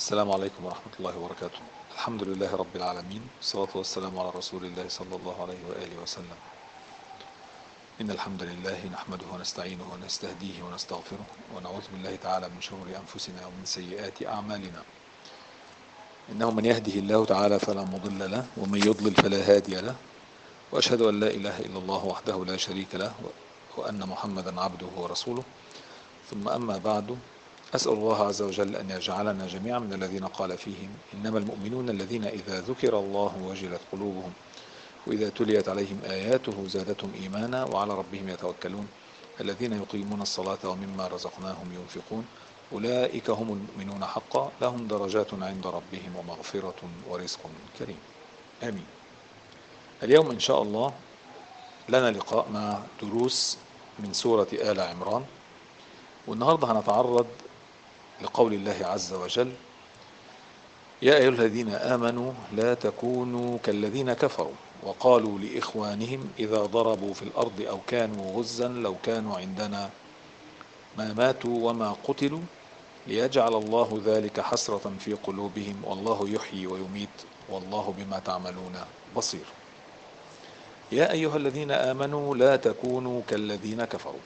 السلام عليكم ورحمة الله وبركاته الحمد لله رب العالمين والصلاة والسلام على رسول الله صلى الله عليه وآله وسلم إن الحمد لله نحمده ونستعينه ونستهديه ونستغفره ونعوذ بالله تعالى من شرور أنفسنا ومن سيئات أعمالنا إنه من يهده الله تعالى فلا مضل له ومن يضلل فلا هادي له وأشهد أن لا إله إلا الله وحده لا شريك له وأن محمدا عبده ورسوله ثم أما بعد أسأل الله عز وجل أن يجعلنا جميعا من الذين قال فيهم إنما المؤمنون الذين إذا ذكر الله وجلت قلوبهم وإذا تليت عليهم آياته زادتهم إيمانا وعلى ربهم يتوكلون الذين يقيمون الصلاة ومما رزقناهم ينفقون أولئك هم المؤمنون حقا لهم درجات عند ربهم ومغفرة ورزق كريم آمين اليوم إن شاء الله لنا لقاء مع دروس من سورة آل عمران والنهاردة هنتعرض لقول الله عز وجل يا أيها الذين آمنوا لا تكونوا كالذين كفروا وقالوا لإخوانهم إذا ضربوا في الأرض أو كانوا غزا لو كانوا عندنا ما ماتوا وما قتلوا ليجعل الله ذلك حسرة في قلوبهم والله يحيي ويميت والله بما تعملون بصير يا أيها الذين آمنوا لا تكونوا كالذين كفروا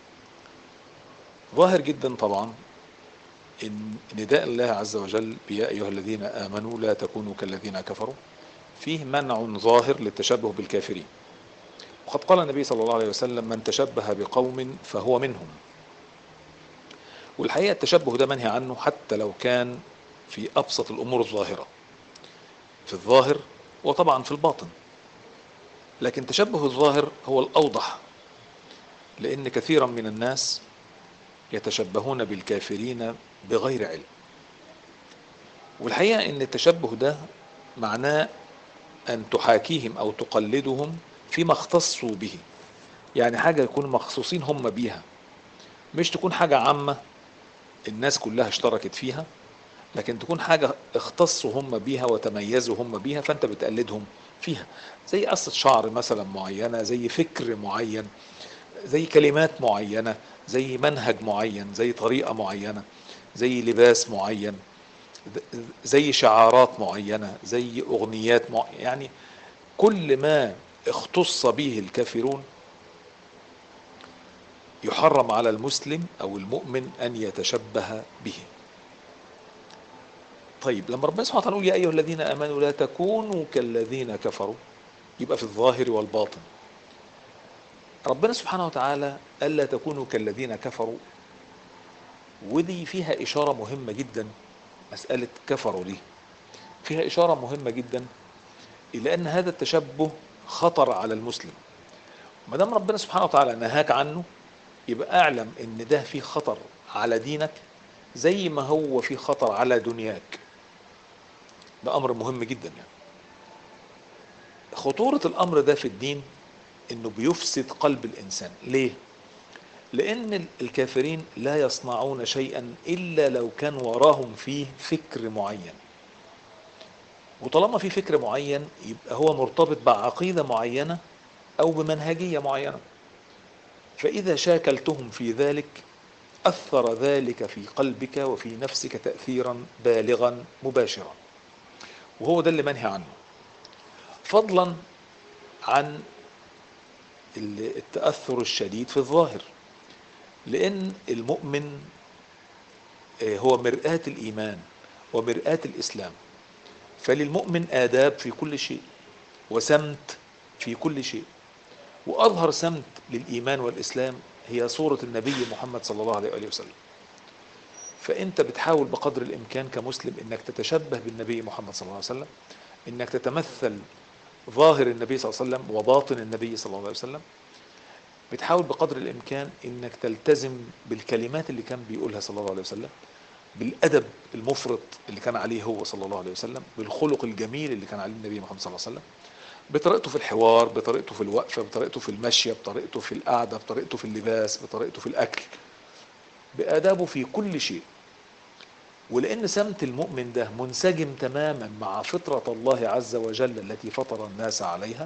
ظاهر جدا طبعا إن نداء الله عز وجل يا أيها الذين آمنوا لا تكونوا كالذين كفروا فيه منع ظاهر للتشبه بالكافرين وقد قال النبي صلى الله عليه وسلم من تشبه بقوم فهو منهم والحقيقة التشبه ده منهي عنه حتى لو كان في أبسط الأمور الظاهرة في الظاهر وطبعا في الباطن لكن تشبه الظاهر هو الأوضح لأن كثيرا من الناس يتشبهون بالكافرين بغير علم والحقيقة ان التشبه ده معناه ان تحاكيهم او تقلدهم فيما اختصوا به يعني حاجة يكونوا مخصوصين هم بيها مش تكون حاجة عامة الناس كلها اشتركت فيها لكن تكون حاجة اختصوا هم بيها وتميزوا هم بيها فانت بتقلدهم فيها زي قصة شعر مثلا معينة زي فكر معين زي كلمات معينة زي منهج معين زي طريقة معينة زي لباس معين زي شعارات معينة زي أغنيات معينة يعني كل ما اختص به الكافرون يحرم على المسلم أو المؤمن أن يتشبه به طيب لما ربنا سبحانه وتعالى يقول يا أيها الذين آمنوا لا تكونوا كالذين كفروا يبقى في الظاهر والباطن ربنا سبحانه وتعالى ألا تكونوا كالذين كفروا ودي فيها إشارة مهمة جدا مسألة كفروا دي فيها إشارة مهمة جدا إلى أن هذا التشبه خطر على المسلم ما دام ربنا سبحانه وتعالى نهاك عنه يبقى أعلم أن ده فيه خطر على دينك زي ما هو فيه خطر على دنياك ده أمر مهم جدا يعني خطورة الأمر ده في الدين انه بيفسد قلب الانسان ليه لان الكافرين لا يصنعون شيئا الا لو كان وراهم فيه فكر معين وطالما في فكر معين يبقى هو مرتبط بعقيدة معينة او بمنهجية معينة فاذا شاكلتهم في ذلك اثر ذلك في قلبك وفي نفسك تأثيرا بالغا مباشرا وهو ده اللي منهي عنه فضلا عن التأثر الشديد في الظاهر لأن المؤمن هو مرآة الإيمان ومرآة الإسلام فللمؤمن آداب في كل شيء وسمت في كل شيء وأظهر سمت للإيمان والإسلام هي صورة النبي محمد صلى الله عليه وسلم فأنت بتحاول بقدر الإمكان كمسلم أنك تتشبه بالنبي محمد صلى الله عليه وسلم أنك تتمثل ظاهر النبي صلى الله عليه وسلم وباطن النبي صلى الله عليه وسلم بتحاول بقدر الامكان انك تلتزم بالكلمات اللي كان بيقولها صلى الله عليه وسلم بالادب المفرط اللي كان عليه هو صلى الله عليه وسلم بالخلق الجميل اللي كان عليه النبي محمد صلى الله عليه وسلم بطريقته في الحوار بطريقته في الوقفه بطريقته في المشيه بطريقته في القعده بطريقته في اللباس بطريقته في الاكل بادابه في كل شيء ولأن سمت المؤمن ده منسجم تماما مع فطرة الله عز وجل التي فطر الناس عليها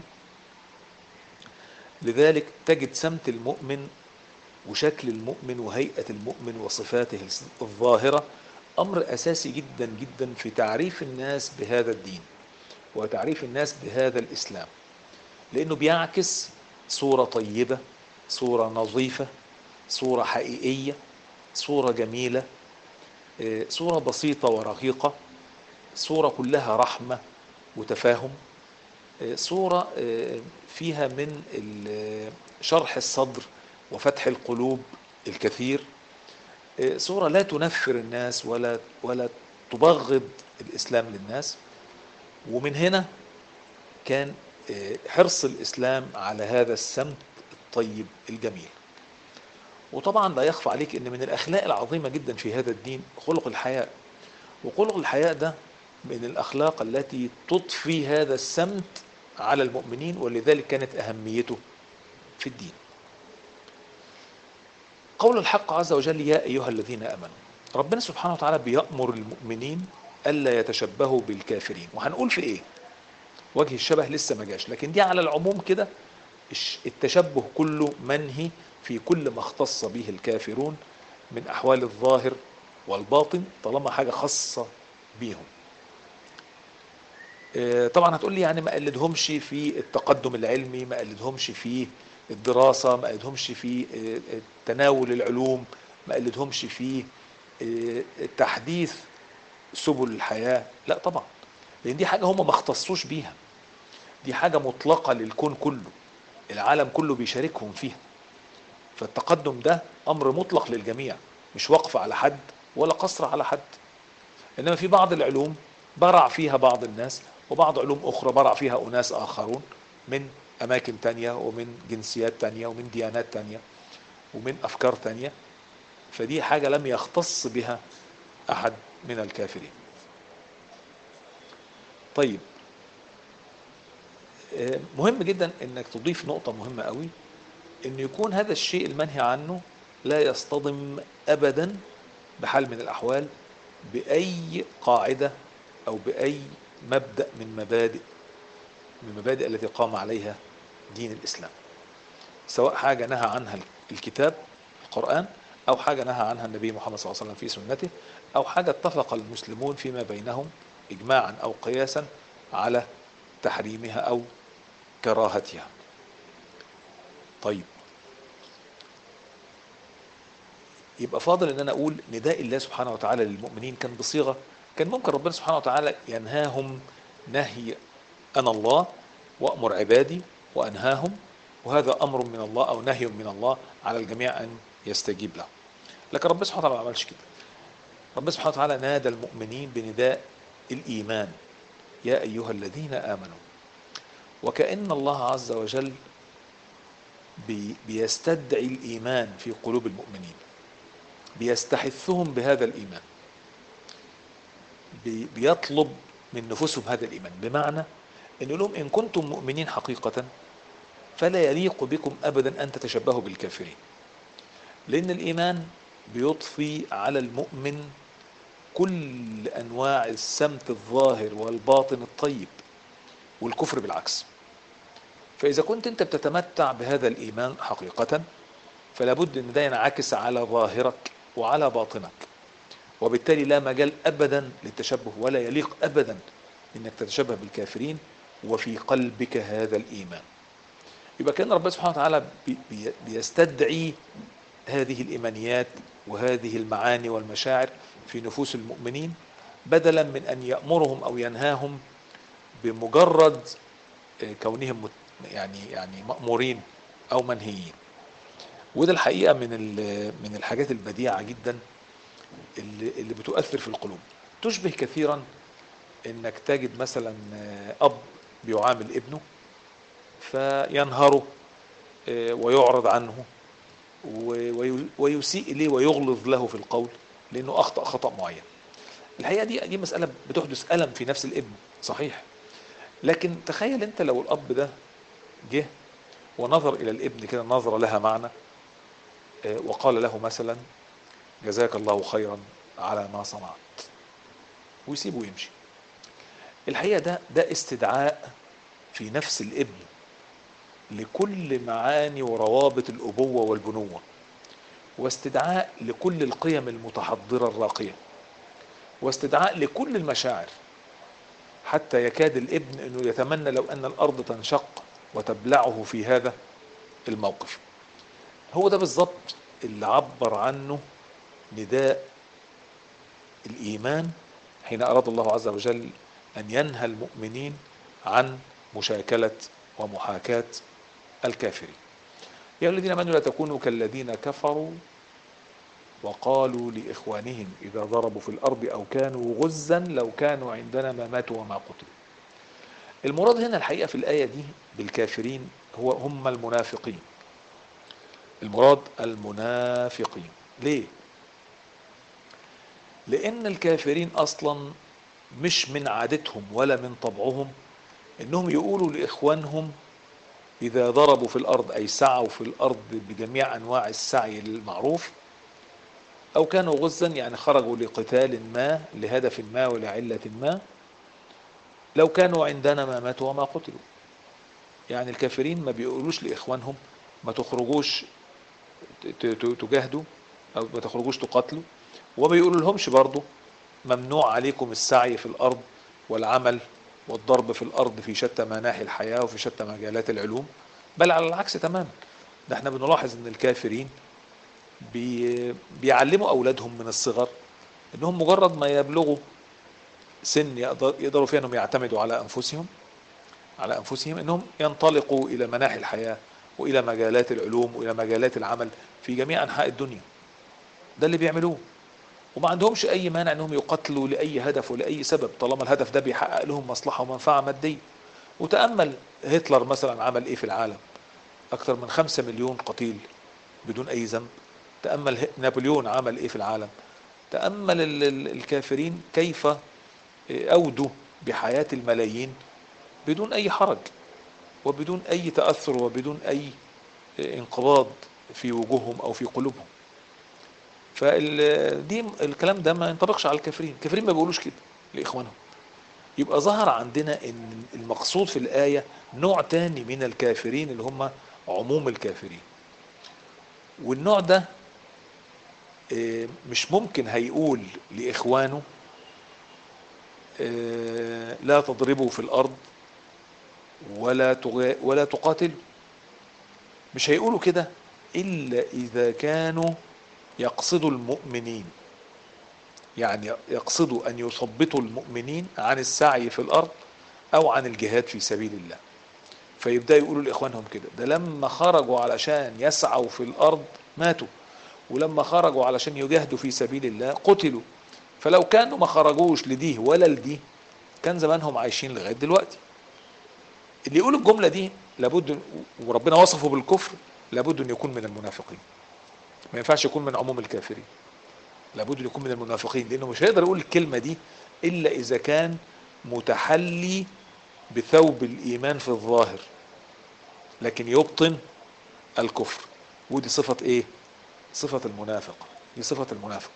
لذلك تجد سمت المؤمن وشكل المؤمن وهيئة المؤمن وصفاته الظاهرة أمر أساسي جدا جدا في تعريف الناس بهذا الدين وتعريف الناس بهذا الإسلام لأنه بيعكس صورة طيبة صورة نظيفة صورة حقيقية صورة جميلة آه، صورة بسيطة ورقيقة صورة كلها رحمة وتفاهم آه، صورة آه، فيها من ال- شرح الصدر وفتح القلوب الكثير آه، صورة لا تنفر الناس ولا ولا تبغض الإسلام للناس ومن هنا كان آه، حرص الإسلام على هذا السمت الطيب الجميل وطبعا لا يخفى عليك ان من الاخلاق العظيمه جدا في هذا الدين خلق الحياء وخلق الحياء ده من الاخلاق التي تضفي هذا السمت على المؤمنين ولذلك كانت اهميته في الدين قول الحق عز وجل يا ايها الذين امنوا ربنا سبحانه وتعالى بيأمر المؤمنين الا يتشبهوا بالكافرين وهنقول في ايه وجه الشبه لسه ما جاش لكن دي على العموم كده الش- التشبه كله منهي في كل ما اختص به الكافرون من احوال الظاهر والباطن طالما حاجه خاصه بيهم آه، طبعا هتقول لي يعني ما قلدهمش في التقدم العلمي ما قلدهمش في الدراسه ما قلدهمش في آه، تناول العلوم ما قلدهمش في آه، تحديث سبل الحياه لا طبعا لان دي حاجه هم ما اختصوش بيها دي حاجه مطلقه للكون كله العالم كله بيشاركهم فيها فالتقدم ده امر مطلق للجميع مش وقف على حد ولا قصر على حد انما في بعض العلوم برع فيها بعض الناس وبعض علوم اخرى برع فيها اناس اخرون من اماكن تانية ومن جنسيات تانية ومن ديانات تانية ومن افكار تانية فدي حاجة لم يختص بها احد من الكافرين طيب آه، مهم جدا انك تضيف نقطة مهمة قوي ان يكون هذا الشيء المنهي عنه لا يصطدم ابدا بحال من الاحوال باي قاعدة او باي مبدأ من مبادئ من المبادئ التي قام عليها دين الاسلام سواء حاجة نهى عنها الكتاب القرآن او حاجة نهى عنها النبي محمد صلى الله عليه وسلم في سنته او حاجة اتفق المسلمون فيما بينهم اجماعا او قياسا على تحريمها او كراهتها طيب يبقى فاضل ان انا اقول نداء الله سبحانه وتعالى للمؤمنين كان بصيغه كان ممكن ربنا سبحانه وتعالى ينهاهم نهي انا الله وامر عبادي وانهاهم وهذا امر من الله او نهي من الله على الجميع ان يستجيب له لكن ربنا سبحانه وتعالى ما عملش كده ربنا سبحانه وتعالى نادى المؤمنين بنداء الايمان يا ايها الذين امنوا وكأن الله عز وجل بي بيستدعي الإيمان في قلوب المؤمنين بيستحثهم بهذا الإيمان بي بيطلب من نفوسهم هذا الإيمان بمعنى أن لهم إن كنتم مؤمنين حقيقة فلا يليق بكم أبدا أن تتشبهوا بالكافرين لأن الإيمان بيضفي على المؤمن كل أنواع السمت الظاهر والباطن الطيب والكفر بالعكس فإذا كنت أنت بتتمتع بهذا الإيمان حقيقة فلا بد أن ده ينعكس على ظاهرك وعلى باطنك وبالتالي لا مجال أبدا للتشبه ولا يليق أبدا أنك تتشبه بالكافرين وفي قلبك هذا الإيمان يبقى كان ربنا سبحانه وتعالى بي بي بيستدعي هذه الإيمانيات وهذه المعاني والمشاعر في نفوس المؤمنين بدلا من أن يأمرهم أو ينهاهم بمجرد كونهم يعني يعني مأمورين أو منهيين وده الحقيقة من من الحاجات البديعة جدا اللي, اللي بتؤثر في القلوب تشبه كثيرا انك تجد مثلا اب بيعامل ابنه فينهره ويعرض عنه ويسيء اليه ويغلظ له في القول لانه اخطا خطا معين الحقيقه دي دي مساله بتحدث الم في نفس الابن صحيح لكن تخيل انت لو الاب ده جه ونظر الى الابن كده نظره لها معنى وقال له مثلا جزاك الله خيرا على ما صنعت ويسيبه ويمشي الحقيقه ده ده استدعاء في نفس الابن لكل معاني وروابط الابوه والبنوه واستدعاء لكل القيم المتحضره الراقيه واستدعاء لكل المشاعر حتى يكاد الابن انه يتمنى لو ان الارض تنشق وتبلعه في هذا الموقف هو ده بالظبط اللي عبر عنه نداء الايمان حين اراد الله عز وجل ان ينهى المؤمنين عن مشاكله ومحاكاه الكافرين يا الذين امنوا لا تكونوا كالذين كفروا وقالوا لاخوانهم اذا ضربوا في الارض او كانوا غزا لو كانوا عندنا ما ماتوا وما قتلوا المراد هنا الحقيقه في الايه دي بالكافرين هو هم المنافقين المراد المنافقين ليه لان الكافرين اصلا مش من عادتهم ولا من طبعهم انهم يقولوا لاخوانهم اذا ضربوا في الارض اي سعوا في الارض بجميع انواع السعي المعروف او كانوا غزا يعني خرجوا لقتال ما لهدف ما ولعلة ما لو كانوا عندنا ما ماتوا وما قتلوا يعني الكافرين ما بيقولوش لاخوانهم ما تخرجوش تجاهدوا او ما تخرجوش تقاتلوا وما بيقولوا لهمش برضه ممنوع عليكم السعي في الارض والعمل والضرب في الارض في شتى مناحي الحياه وفي شتى مجالات العلوم بل على العكس تماما ده احنا بنلاحظ ان الكافرين بي بيعلموا اولادهم من الصغر انهم مجرد ما يبلغوا سن يقدر يقدروا فيها انهم يعتمدوا على انفسهم على انفسهم انهم ينطلقوا الى مناحي الحياه والى مجالات العلوم والى مجالات العمل في جميع انحاء الدنيا ده اللي بيعملوه وما عندهمش اي مانع انهم يقاتلوا لاي هدف ولاي سبب طالما الهدف ده بيحقق لهم مصلحه ومنفعه ماديه وتامل هتلر مثلا عمل ايه في العالم اكثر من خمسة مليون قتيل بدون اي ذنب تامل نابليون عمل ايه في العالم تامل الكافرين كيف اودوا بحياه الملايين بدون اي حرج وبدون اي تاثر وبدون اي انقباض في وجوههم او في قلوبهم فدي الكلام ده ما ينطبقش على الكافرين الكافرين ما بيقولوش كده لاخوانهم يبقى ظهر عندنا ان المقصود في الايه نوع تاني من الكافرين اللي هم عموم الكافرين والنوع ده مش ممكن هيقول لاخوانه لا تضربوا في الارض ولا ولا تقاتلوا مش هيقولوا كده الا اذا كانوا يقصدوا المؤمنين يعني يقصدوا ان يثبطوا المؤمنين عن السعي في الارض او عن الجهاد في سبيل الله فيبداوا يقولوا لاخوانهم كده ده لما خرجوا علشان يسعوا في الارض ماتوا ولما خرجوا علشان يجاهدوا في سبيل الله قتلوا فلو كانوا ما خرجوش لدي ولا لدي كان زمانهم عايشين لغايه دلوقتي اللي يقول الجمله دي لابد وربنا وصفه بالكفر لابد ان يكون من المنافقين ما ينفعش يكون من عموم الكافرين لابد ان يكون من المنافقين لانه مش هيقدر يقول الكلمه دي الا اذا كان متحلي بثوب الايمان في الظاهر لكن يبطن الكفر ودي صفه ايه صفه المنافق دي صفه المنافق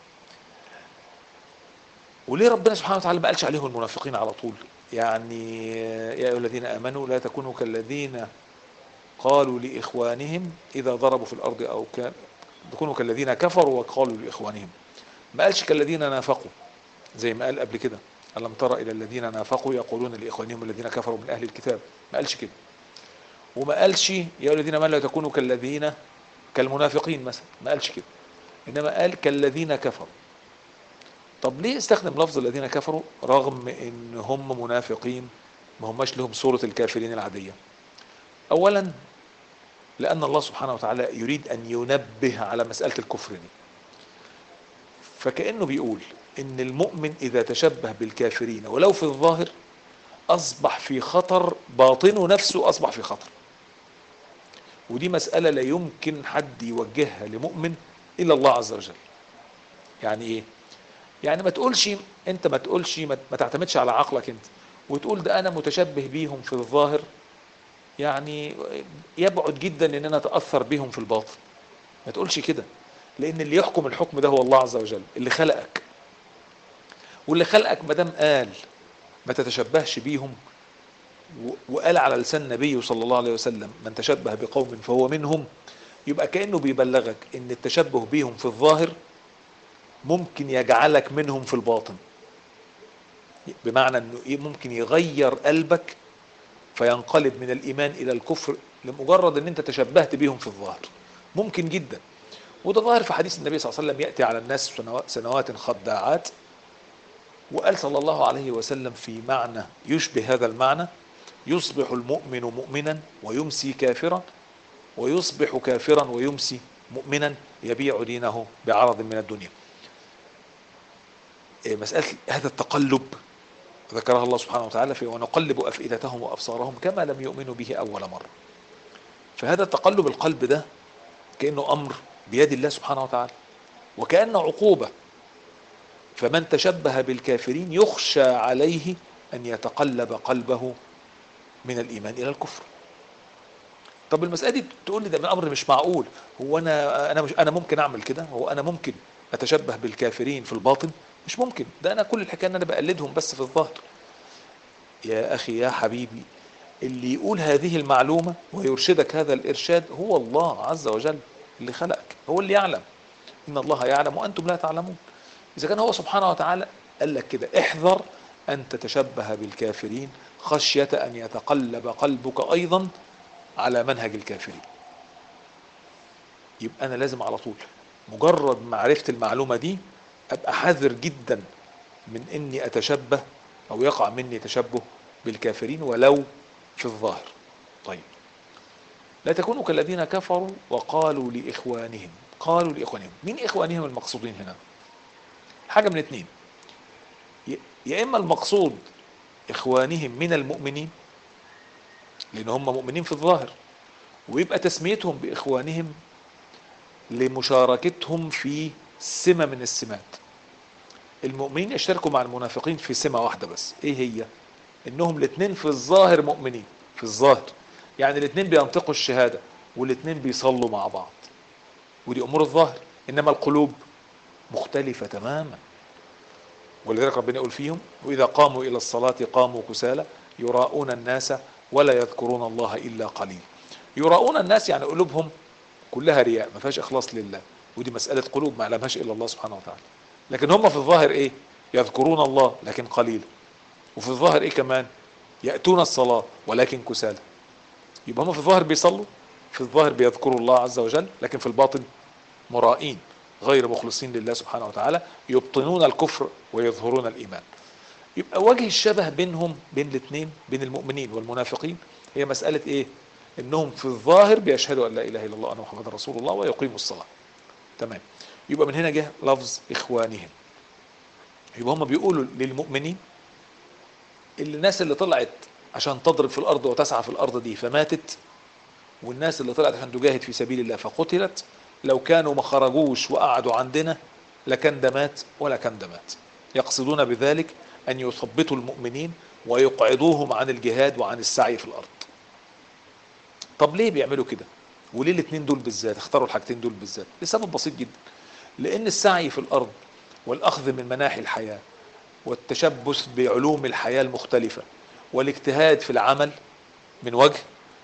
وليه ربنا سبحانه وتعالى ما قالش عليهم المنافقين على طول يعني يا ايها الذين امنوا لا تكونوا كالذين قالوا لاخوانهم اذا ضربوا في الارض او كان تكونوا كالذين كفروا وقالوا لاخوانهم ما قالش كالذين نافقوا زي ما قال قبل كده ألم تر إلى الذين نافقوا يقولون لإخوانهم الذين كفروا من أهل الكتاب ما قالش كده وما قالش يا الذين ما لا تكونوا كالذين كالمنافقين مثلا ما قالش كده إنما قال كالذين كفروا طب ليه استخدم لفظ الذين كفروا رغم ان هم منافقين ما هماش لهم صورة الكافرين العادية اولا لان الله سبحانه وتعالى يريد ان ينبه على مسألة الكفر دي فكأنه بيقول ان المؤمن اذا تشبه بالكافرين ولو في الظاهر اصبح في خطر باطنه نفسه اصبح في خطر ودي مسألة لا يمكن حد يوجهها لمؤمن الا الله عز وجل يعني ايه يعني ما تقولش انت ما تقولش ما تعتمدش على عقلك انت وتقول ده انا متشبه بيهم في الظاهر يعني يبعد جدا ان انا اتاثر بيهم في الباطن ما تقولش كده لان اللي يحكم الحكم ده هو الله عز وجل اللي خلقك واللي خلقك ما دام قال ما تتشبهش بيهم وقال على لسان نبيه صلى الله عليه وسلم من تشبه بقوم فهو منهم يبقى كانه بيبلغك ان التشبه بيهم في الظاهر ممكن يجعلك منهم في الباطن بمعنى انه إيه ممكن يغير قلبك فينقلب من الايمان الى الكفر لمجرد ان انت تشبهت بيهم في الظاهر ممكن جدا وده ظاهر في حديث النبي صلى الله عليه وسلم ياتي على الناس سنوات خداعات وقال صلى الله عليه وسلم في معنى يشبه هذا المعنى يصبح المؤمن مؤمنا ويمسي كافرا ويصبح كافرا ويمسي مؤمنا يبيع دينه بعرض من الدنيا مسألة هذا التقلب ذكرها الله سبحانه وتعالى في ونقلب أفئدتهم وأبصارهم كما لم يؤمنوا به أول مرة فهذا تقلب القلب ده كأنه أمر بيد الله سبحانه وتعالى وكأنه عقوبة فمن تشبه بالكافرين يخشى عليه أن يتقلب قلبه من الإيمان إلى الكفر طب المسألة دي تقول لي ده من أمر مش معقول هو أنا أنا مش أنا ممكن أعمل كده هو أنا ممكن أتشبه بالكافرين في الباطن مش ممكن ده أنا كل الحكاية أن أنا بقلدهم بس في الظاهر يا أخي يا حبيبي اللي يقول هذه المعلومة ويرشدك هذا الإرشاد هو الله عز وجل اللي خلقك هو اللي يعلم إن الله يعلم وأنتم لا تعلمون إذا كان هو سبحانه وتعالى قال لك كده احذر أن تتشبه بالكافرين خشية أن يتقلب قلبك أيضا على منهج الكافرين يبقى أنا لازم على طول مجرد معرفة المعلومة دي أبقى حذر جدا من أني أتشبه أو يقع مني تشبه بالكافرين ولو في الظاهر طيب لا تكونوا كالذين كفروا وقالوا لإخوانهم قالوا لإخوانهم مين إخوانهم المقصودين هنا حاجة من اتنين يا إما المقصود إخوانهم من المؤمنين لأن هم مؤمنين في الظاهر ويبقى تسميتهم بإخوانهم لمشاركتهم في سمة من السمات المؤمنين يشتركوا مع المنافقين في سمة واحدة بس ايه هي انهم الاثنين في الظاهر مؤمنين في الظاهر يعني الاثنين بينطقوا الشهادة والاثنين بيصلوا مع بعض ودي امور الظاهر انما القلوب مختلفة تماما ولذلك ربنا يقول فيهم واذا قاموا الى الصلاة قاموا كسالى يراؤون الناس ولا يذكرون الله الا قليل يراؤون الناس يعني قلوبهم كلها رياء ما فيهاش اخلاص لله ودي مسألة قلوب ما يعلمهاش الا الله سبحانه وتعالى لكن هم في الظاهر ايه يذكرون الله لكن قليلا وفي الظاهر ايه كمان يأتون الصلاة ولكن كسالى يبقى هم في الظاهر بيصلوا في الظاهر بيذكروا الله عز وجل لكن في الباطن مرائين غير مخلصين لله سبحانه وتعالى يبطنون الكفر ويظهرون الإيمان يبقى وجه الشبه بينهم بين الاثنين بين المؤمنين والمنافقين هي مسألة ايه انهم في الظاهر بيشهدوا ان لا اله الا الله ان محمد رسول الله ويقيموا الصلاة تمام يبقى من هنا جه لفظ اخوانهم يبقى هم بيقولوا للمؤمنين اللي الناس اللي طلعت عشان تضرب في الارض وتسعى في الارض دي فماتت والناس اللي طلعت عشان تجاهد في سبيل الله فقتلت لو كانوا ما خرجوش وقعدوا عندنا لكان ده مات ولا كان ده مات يقصدون بذلك ان يثبطوا المؤمنين ويقعدوهم عن الجهاد وعن السعي في الارض طب ليه بيعملوا كده وليه الاثنين دول بالذات اختاروا الحاجتين دول بالذات لسبب بسيط جدا لان السعي في الارض والاخذ من مناحي الحياه والتشبث بعلوم الحياه المختلفه والاجتهاد في العمل من وجه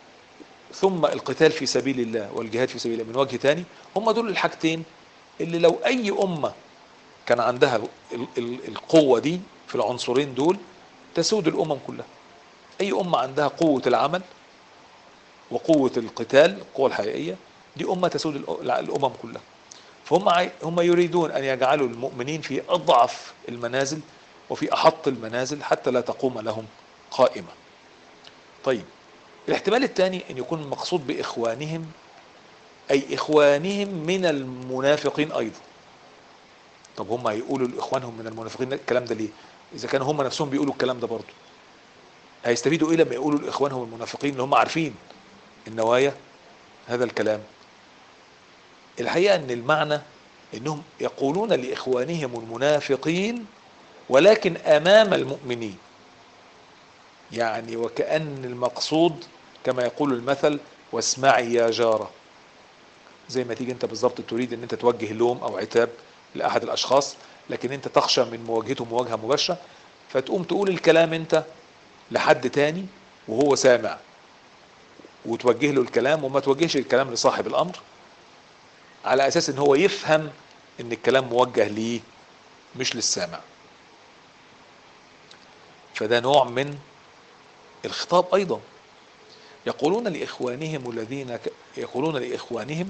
ثم القتال في سبيل الله والجهاد في سبيل الله من وجه تاني هم دول الحاجتين اللي لو اي امه كان عندها القوه دي في العنصرين دول تسود الامم كلها اي امه عندها قوه العمل وقوه القتال القوه الحقيقيه دي امه تسود الامم كلها فهم هم يريدون ان يجعلوا المؤمنين في اضعف المنازل وفي احط المنازل حتى لا تقوم لهم قائمه طيب الاحتمال الثاني ان يكون المقصود باخوانهم اي اخوانهم من المنافقين ايضا طب هم هيقولوا لاخوانهم من المنافقين الكلام ده ليه اذا كانوا هم نفسهم بيقولوا الكلام ده برضه هيستفيدوا ايه لما يقولوا لاخوانهم المنافقين اللي هم عارفين النوايا هذا الكلام الحقيقه ان المعنى انهم يقولون لاخوانهم المنافقين ولكن امام المؤمنين يعني وكأن المقصود كما يقول المثل واسمعي يا جارة زي ما تيجي انت بالظبط تريد ان انت توجه لوم او عتاب لاحد الاشخاص لكن انت تخشى من مواجهته مواجهة مباشرة فتقوم تقول الكلام انت لحد تاني وهو سامع وتوجه له الكلام وما توجهش الكلام لصاحب الامر على اساس ان هو يفهم ان الكلام موجه ليه مش للسامع فده نوع من الخطاب أيضا يقولون لإخوانهم الذين ك... يقولون لإخوانهم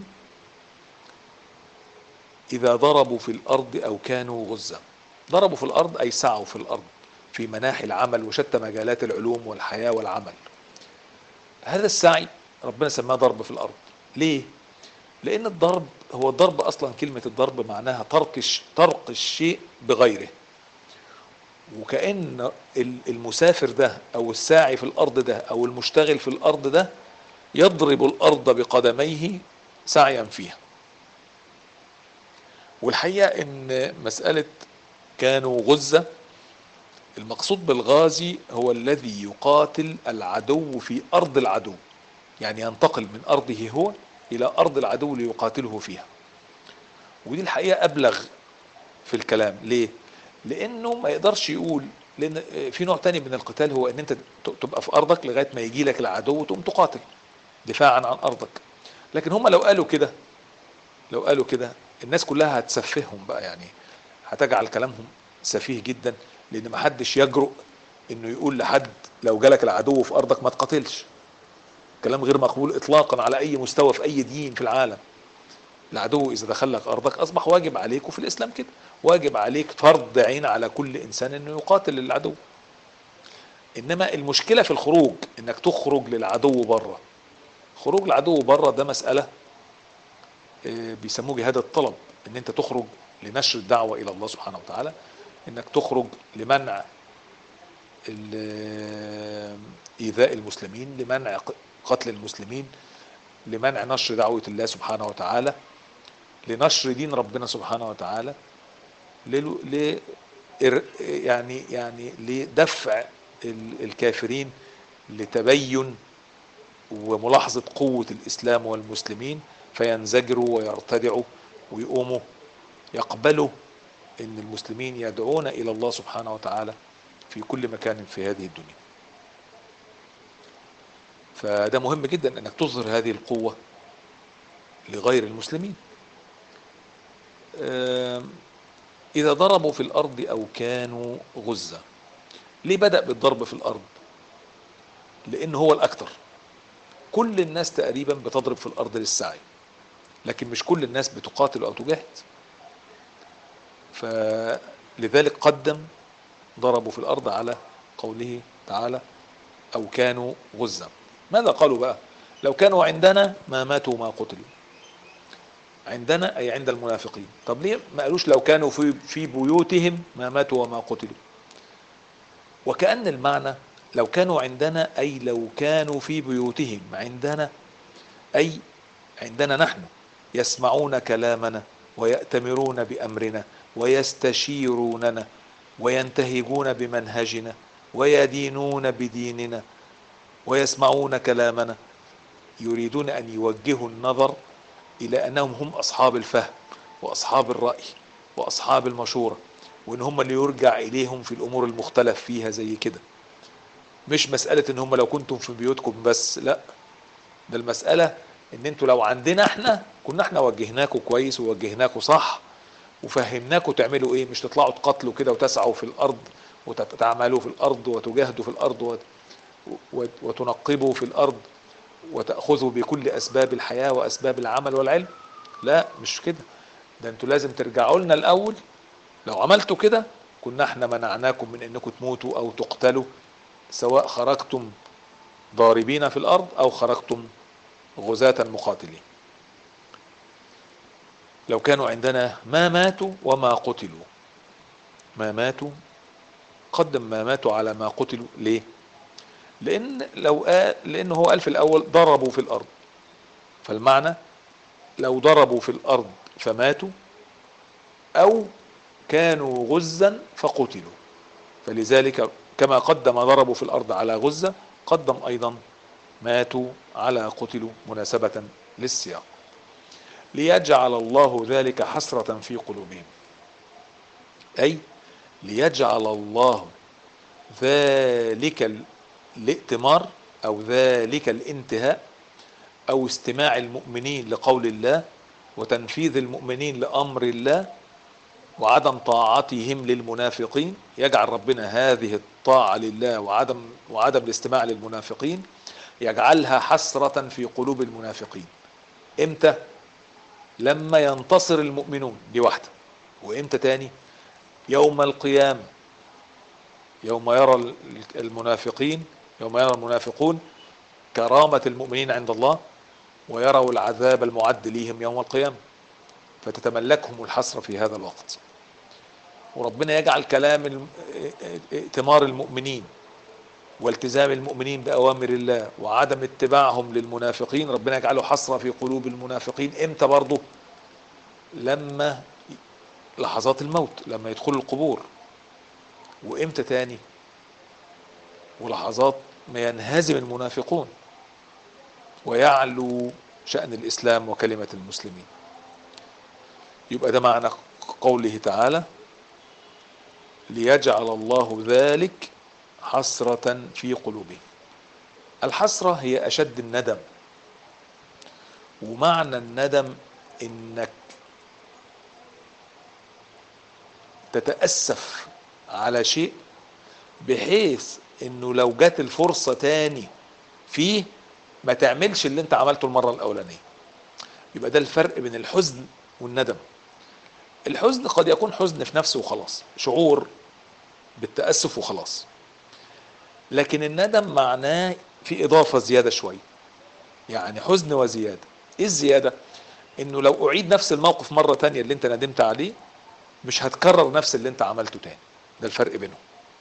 إذا ضربوا في الأرض أو كانوا غزا ضربوا في الأرض أي سعوا في الأرض في مناحي العمل وشتى مجالات العلوم والحياة والعمل هذا السعي ربنا سماه ضرب في الأرض ليه؟ لأن الضرب هو الضرب أصلا كلمة الضرب معناها ترك ترك الشيء بغيره وكأن المسافر ده أو الساعي في الأرض ده أو المشتغل في الأرض ده يضرب الأرض بقدميه سعيا فيها والحقيقة ان مسألة كانوا غزة المقصود بالغازي هو الذي يقاتل العدو في أرض العدو يعني ينتقل من أرضه هو إلى أرض العدو ليقاتله فيها ودي الحقيقة أبلغ في الكلام ليه؟ لأنه ما يقدرش يقول لأن في نوع تاني من القتال هو أن أنت تبقى في أرضك لغاية ما يجي لك العدو وتقوم تقاتل دفاعا عن أرضك لكن هم لو قالوا كده لو قالوا كده الناس كلها هتسفههم بقى يعني هتجعل كلامهم سفيه جدا لان ما حدش يجرؤ انه يقول لحد لو جالك العدو في ارضك ما تقاتلش كلام غير مقبول اطلاقا على اي مستوى في اي دين في العالم العدو اذا دخل لك ارضك اصبح واجب عليك وفي الاسلام كده واجب عليك فرض عين على كل انسان انه يقاتل العدو انما المشكله في الخروج انك تخرج للعدو بره خروج العدو بره ده مساله بيسموه جهاد الطلب ان انت تخرج لنشر الدعوة الى الله سبحانه وتعالى انك تخرج لمنع ايذاء المسلمين لمنع قتل المسلمين لمنع نشر دعوة الله سبحانه وتعالى لنشر دين ربنا سبحانه وتعالى ل يعني يعني لدفع الكافرين لتبين وملاحظة قوة الإسلام والمسلمين فينزجروا ويرتدعوا ويقوموا يقبلوا ان المسلمين يدعون الى الله سبحانه وتعالى في كل مكان في هذه الدنيا فده مهم جدا انك تظهر هذه القوة لغير المسلمين اذا ضربوا في الارض او كانوا غزة ليه بدأ بالضرب في الارض لان هو الاكثر كل الناس تقريبا بتضرب في الارض للسعي لكن مش كل الناس بتقاتل او تجاهد فلذلك قدم ضربوا في الارض على قوله تعالى او كانوا غزا ماذا قالوا بقى لو كانوا عندنا ما ماتوا ما قتلوا عندنا اي عند المنافقين طب ليه ما قالوش لو كانوا في في بيوتهم ما ماتوا وما قتلوا وكأن المعنى لو كانوا عندنا اي لو كانوا في بيوتهم عندنا اي عندنا نحن يسمعون كلامنا ويأتمرون بأمرنا ويستشيروننا وينتهجون بمنهجنا ويدينون بديننا ويسمعون كلامنا يريدون أن يوجهوا النظر إلى أنهم هم أصحاب الفهم وأصحاب الرأي وأصحاب المشورة وإن هم اللي يرجع إليهم في الأمور المختلف فيها زي كده مش مسألة إن هم لو كنتم في بيوتكم بس لا ده المسألة ان انتوا لو عندنا احنا كنا احنا وجهناكم كويس ووجهناكم صح وفهمناكم تعملوا ايه مش تطلعوا تقاتلوا كده وتسعوا في الارض وتعملوا في الارض وتجاهدوا في الارض وتنقبوا في الارض وتأخذوا بكل اسباب الحياة واسباب العمل والعلم لا مش كده ده انتوا لازم ترجعوا لنا الاول لو عملتوا كده كنا احنا منعناكم من انكم تموتوا او تقتلوا سواء خرجتم ضاربين في الارض او خرجتم غزاة مقاتلين لو كانوا عندنا ما ماتوا وما قتلوا ما ماتوا قدم ما ماتوا على ما قتلوا ليه لان لو قال لان هو قال في الاول ضربوا في الارض فالمعنى لو ضربوا في الارض فماتوا او كانوا غزا فقتلوا فلذلك كما قدم ضربوا في الارض على غزة قدم ايضا ماتوا على قتلوا مناسبة للسياق ليجعل الله ذلك حسرة في قلوبهم أي ليجعل الله ذلك الائتمار أو ذلك الانتهاء أو استماع المؤمنين لقول الله وتنفيذ المؤمنين لأمر الله وعدم طاعتهم للمنافقين يجعل ربنا هذه الطاعة لله وعدم وعدم الاستماع للمنافقين يجعلها حسرة في قلوب المنافقين امتى لما ينتصر المؤمنون دي واحدة وامتى تاني يوم القيامة يوم يرى المنافقين يوم يرى المنافقون كرامة المؤمنين عند الله ويروا العذاب المعد ليهم يوم القيامة فتتملكهم الحسرة في هذا الوقت وربنا يجعل كلام ائتمار المؤمنين والتزام المؤمنين بأوامر الله وعدم اتباعهم للمنافقين ربنا يجعله حسرة في قلوب المنافقين امتى برضه لما لحظات الموت لما يدخلوا القبور وامتى تاني ولحظات ما ينهزم المنافقون ويعلو شأن الإسلام وكلمة المسلمين يبقى ده معنى قوله تعالى ليجعل الله ذلك حسرة في قلوبهم الحسرة هي أشد الندم ومعنى الندم إنك تتأسف على شيء بحيث انه لو جات الفرصة تاني فيه ما تعملش اللي انت عملته المرة الاولانية يبقى ده الفرق بين الحزن والندم الحزن قد يكون حزن في نفسه وخلاص شعور بالتأسف وخلاص لكن الندم معناه في اضافة زيادة شوية يعني حزن وزيادة ايه الزيادة انه لو اعيد نفس الموقف مرة تانية اللي انت ندمت عليه مش هتكرر نفس اللي انت عملته تاني ده الفرق بينهم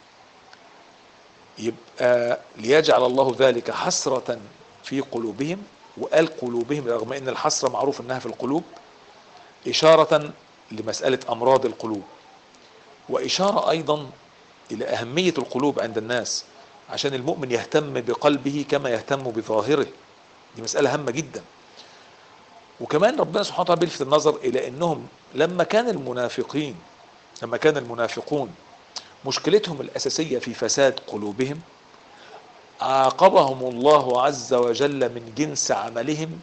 يبقى ليجعل الله ذلك حسرة في قلوبهم وقال قلوبهم رغم ان الحسرة معروف انها في القلوب اشارة لمسألة امراض القلوب واشارة ايضا الى اهمية القلوب عند الناس عشان المؤمن يهتم بقلبه كما يهتم بظاهره دي مسألة هامة جدا وكمان ربنا سبحانه وتعالى بيلفت النظر الى انهم لما كان المنافقين لما كان المنافقون مشكلتهم الاساسيه في فساد قلوبهم عاقبهم الله عز وجل من جنس عملهم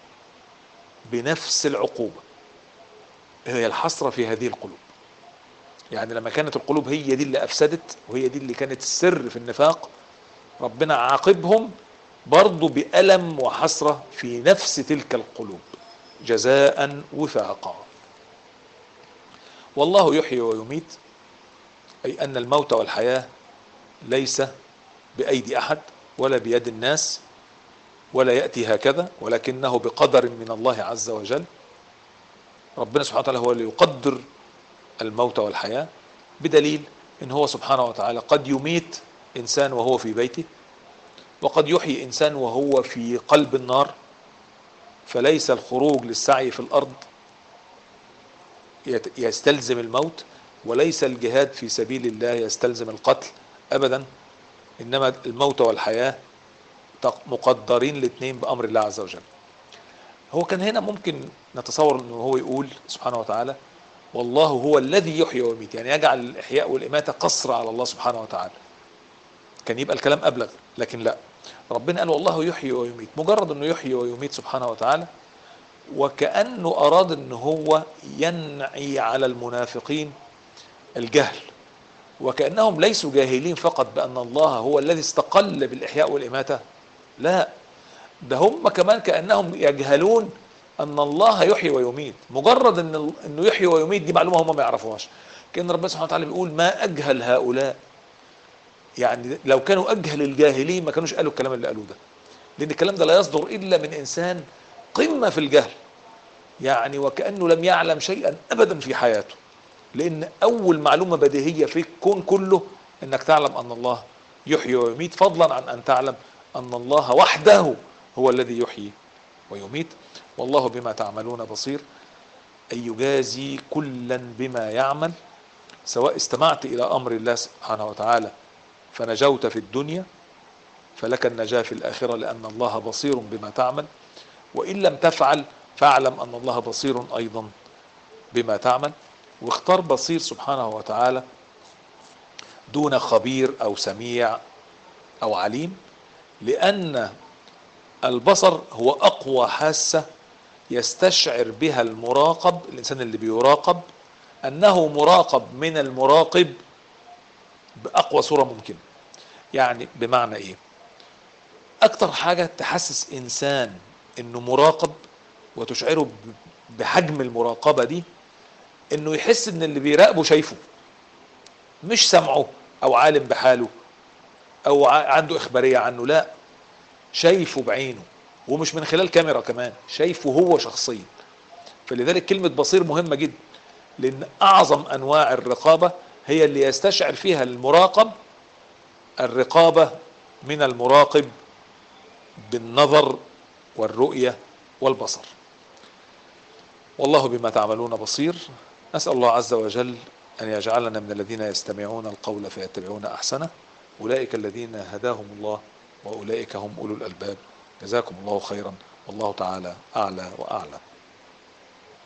بنفس العقوبه هي الحسره في هذه القلوب يعني لما كانت القلوب هي دي اللي افسدت وهي دي اللي كانت السر في النفاق ربنا عاقبهم برضه بألم وحسرة في نفس تلك القلوب جزاء وفاقا والله يحيي ويميت أي أن الموت والحياة ليس بأيدي أحد ولا بيد الناس ولا يأتي هكذا ولكنه بقدر من الله عز وجل ربنا سبحانه وتعالى هو اللي يقدر الموت والحياة بدليل ان هو سبحانه وتعالى قد يميت انسان وهو في بيته وقد يحيي انسان وهو في قلب النار فليس الخروج للسعي في الارض يستلزم الموت وليس الجهاد في سبيل الله يستلزم القتل ابدا انما الموت والحياه مقدرين الاثنين بامر الله عز وجل هو كان هنا ممكن نتصور انه هو يقول سبحانه وتعالى والله هو الذي يحيي ويميت يعني يجعل الاحياء والاماته قصر على الله سبحانه وتعالى كان يبقى الكلام ابلغ لكن لا ربنا قال والله يحيي ويميت مجرد انه يحيي ويميت سبحانه وتعالى وكانه اراد ان هو ينعي على المنافقين الجهل وكانهم ليسوا جاهلين فقط بان الله هو الذي استقل بالاحياء والاماته لا ده هم كمان كانهم يجهلون ان الله يحيي ويميت مجرد ان انه يحيي ويميت دي معلومه هم ما يعرفوهاش كان ربنا سبحانه وتعالى بيقول ما اجهل هؤلاء يعني لو كانوا اجهل الجاهلين ما كانوش قالوا الكلام اللي قالوه ده لان الكلام ده لا يصدر الا من انسان قمه في الجهل يعني وكانه لم يعلم شيئا ابدا في حياته لان اول معلومه بديهيه في الكون كله انك تعلم ان الله يحيي ويميت فضلا عن ان تعلم ان الله وحده هو الذي يحيي ويميت والله بما تعملون بصير أن يجازي كلا بما يعمل سواء استمعت إلى أمر الله سبحانه وتعالى فنجوت في الدنيا فلك النجاة في الآخرة لأن الله بصير بما تعمل وإن لم تفعل فاعلم أن الله بصير أيضا بما تعمل واختار بصير سبحانه وتعالى دون خبير أو سميع أو عليم لأن البصر هو أقوى حاسة يستشعر بها المراقب الإنسان اللي بيراقب انه مراقب من المراقب باقوى صورة ممكنة يعني بمعنى ايه اكتر حاجة تحسس انسان انه مراقب وتشعره ب- بحجم المراقبة دي انه يحس ان اللي بيراقبه شايفه مش سمعه او عالم بحاله او ع- عنده اخبارية عنه لا شايفه بعينه ومش من خلال كاميرا كمان شايفه هو شخصيا فلذلك كلمة بصير مهمة جدا لان اعظم انواع الرقابة هي اللي يستشعر فيها المراقب الرقابة من المراقب بالنظر والرؤية والبصر والله بما تعملون بصير أسأل الله عز وجل أن يجعلنا من الذين يستمعون القول فيتبعون أحسنه أولئك الذين هداهم الله وأولئك هم أولو الألباب جزاكم الله خيرا والله تعالى أعلى وأعلم